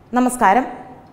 നമസ്കാരം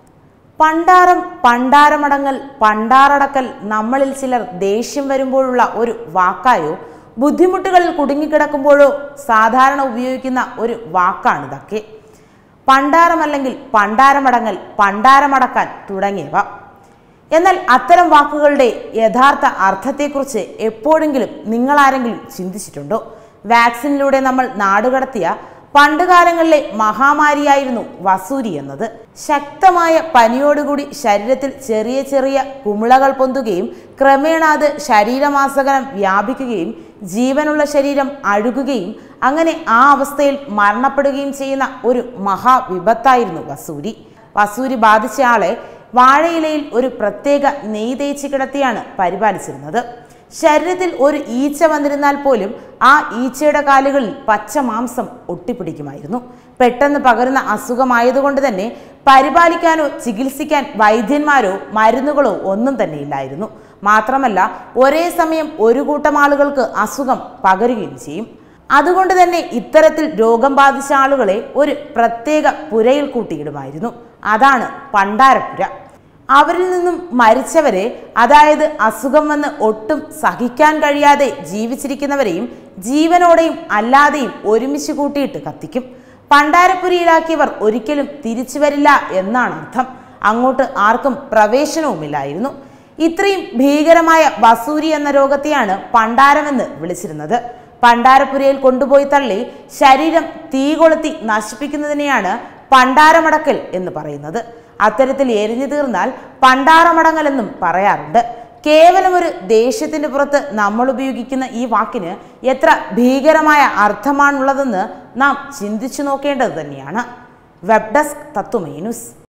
പണ്ടാരം പണ്ടാരമടങ്ങൽ പണ്ടാറടക്കൽ നമ്മളിൽ ചിലർ ദേഷ്യം വരുമ്പോഴുള്ള ഒരു വാക്കായോ ബുദ്ധിമുട്ടുകളിൽ കുടുങ്ങിക്കിടക്കുമ്പോഴോ സാധാരണ ഉപയോഗിക്കുന്ന ഒരു വാക്കാണിതൊക്കെ പണ്ടാരമല്ലെങ്കിൽ പണ്ടാരമടങ്ങൽ പണ്ടാരമടക്കാൻ തുടങ്ങിയവ എന്നാൽ അത്തരം വാക്കുകളുടെ യഥാർത്ഥ അർത്ഥത്തെക്കുറിച്ച് എപ്പോഴെങ്കിലും നിങ്ങളാരെങ്കിലും ചിന്തിച്ചിട്ടുണ്ടോ വാക്സിനിലൂടെ നമ്മൾ നാടുകടത്തിയ പണ്ടുകാലങ്ങളിലെ മഹാമാരിയായിരുന്നു വസൂരി എന്നത് ശക്തമായ പനിയോടുകൂടി ശരീരത്തിൽ ചെറിയ ചെറിയ കുമിളകൾ പൊന്തുകയും ക്രമേണ അത് ശരീരമാസകലം വ്യാപിക്കുകയും ജീവനുള്ള ശരീരം അഴുകുകയും അങ്ങനെ ആ അവസ്ഥയിൽ മരണപ്പെടുകയും ചെയ്യുന്ന ഒരു മഹാവിപത്തായിരുന്നു വസൂരി വസൂരി ബാധിച്ച ആളെ വാഴയിലയിൽ ഒരു പ്രത്യേക നെയ് തേച്ച് കിടത്തിയാണ് പരിപാലിച്ചിരുന്നത് ശരീരത്തിൽ ഒരു ഈച്ച വന്നിരുന്നാൽ പോലും ആ ഈച്ചയുടെ കാലുകളിൽ പച്ച മാംസം ഒട്ടിപ്പിടിക്കുമായിരുന്നു പെട്ടെന്ന് പകരുന്ന അസുഖമായതുകൊണ്ട് തന്നെ പരിപാലിക്കാനോ ചികിത്സിക്കാൻ വൈദ്യന്മാരോ മരുന്നുകളോ ഒന്നും തന്നെ ഇല്ലായിരുന്നു മാത്രമല്ല ഒരേ സമയം ഒരു കൂട്ടം ആളുകൾക്ക് അസുഖം പകരുകയും ചെയ്യും അതുകൊണ്ട് തന്നെ ഇത്തരത്തിൽ രോഗം ബാധിച്ച ആളുകളെ ഒരു പ്രത്യേക പുരയിൽ കൂട്ടിയിടുമായിരുന്നു അതാണ് പണ്ടാരപ്പുര അവരിൽ നിന്നും മരിച്ചവരെ അതായത് അസുഖം വന്ന് ഒട്ടും സഹിക്കാൻ കഴിയാതെ ജീവിച്ചിരിക്കുന്നവരെയും ജീവനോടെയും അല്ലാതെയും ഒരുമിച്ച് കൂട്ടിയിട്ട് കത്തിക്കും പണ്ടാരപ്പുരിയിലാക്കിയവർ ഒരിക്കലും തിരിച്ചു വരില്ല എന്നാണ് അർത്ഥം അങ്ങോട്ട് ആർക്കും പ്രവേശനവുമില്ലായിരുന്നു ഇത്രയും ഭീകരമായ വസൂരി എന്ന രോഗത്തെയാണ് പണ്ടാരമെന്ന് വിളിച്ചിരുന്നത് പണ്ടാരപ്പുരയിൽ കൊണ്ടുപോയി തള്ളി ശരീരം തീ കൊളുത്തി നശിപ്പിക്കുന്നതിനെയാണ് പണ്ടാരമടക്കൽ എന്ന് പറയുന്നത് അത്തരത്തിൽ എരിഞ്ഞു തീർന്നാൽ പണ്ടാറമടങ്ങൽ എന്നും പറയാറുണ്ട് കേവലം ഒരു ദേഷ്യത്തിന്റെ പുറത്ത് നമ്മൾ ഉപയോഗിക്കുന്ന ഈ വാക്കിന് എത്ര ഭീകരമായ അർത്ഥമാണുള്ളതെന്ന് നാം ചിന്തിച്ചു നോക്കേണ്ടത് തന്നെയാണ് വെബ് ഡെസ്ക് തത്വമേ ന്യൂസ്